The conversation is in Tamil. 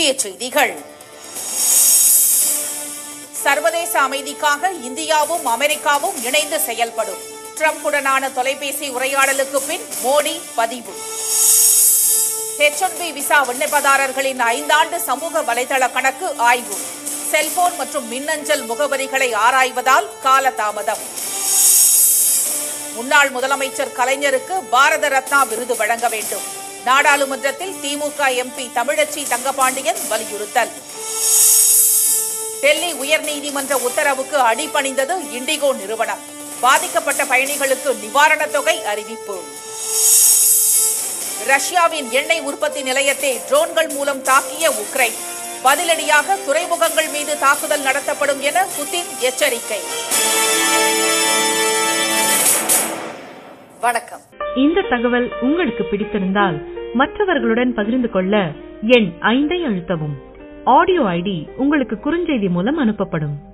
முக்கிய செய்திகள் சர்வதேச அமைதிக்காக இந்தியாவும் அமெரிக்காவும் இணைந்து செயல்படும் ட்ரம்புடனான தொலைபேசி உரையாடலுக்கு பின் மோடி பதிவு ஹெச் ஒன் பி விசா விண்ணப்பதாரர்களின் ஐந்தாண்டு சமூக வலைதள கணக்கு ஆய்வு செல்போன் மற்றும் மின்னஞ்சல் முகவரிகளை ஆராய்வதால் காலதாமதம் முன்னாள் முதலமைச்சர் கலைஞருக்கு பாரத ரத்னா விருது வழங்க வேண்டும் நாடாளுமன்றத்தில் திமுக எம்பி தமிழச்சி தங்கபாண்டியன் வலியுறுத்தல் டெல்லி உயர்நீதிமன்ற உத்தரவுக்கு அடிபணிந்தது இண்டிகோ நிறுவனம் பாதிக்கப்பட்ட பயணிகளுக்கு நிவாரணத் தொகை அறிவிப்பு ரஷ்யாவின் எண்ணெய் உற்பத்தி நிலையத்தை ட்ரோன்கள் மூலம் தாக்கிய உக்ரைன் பதிலடியாக துறைமுகங்கள் மீது தாக்குதல் நடத்தப்படும் என புதின் எச்சரிக்கை வணக்கம் இந்த தகவல் உங்களுக்கு பிடித்திருந்தால் மற்றவர்களுடன் பகிர்ந்து கொள்ள எண் ஐந்தை அழுத்தவும் ஆடியோ ஐடி உங்களுக்கு குறுஞ்செய்தி மூலம் அனுப்பப்படும்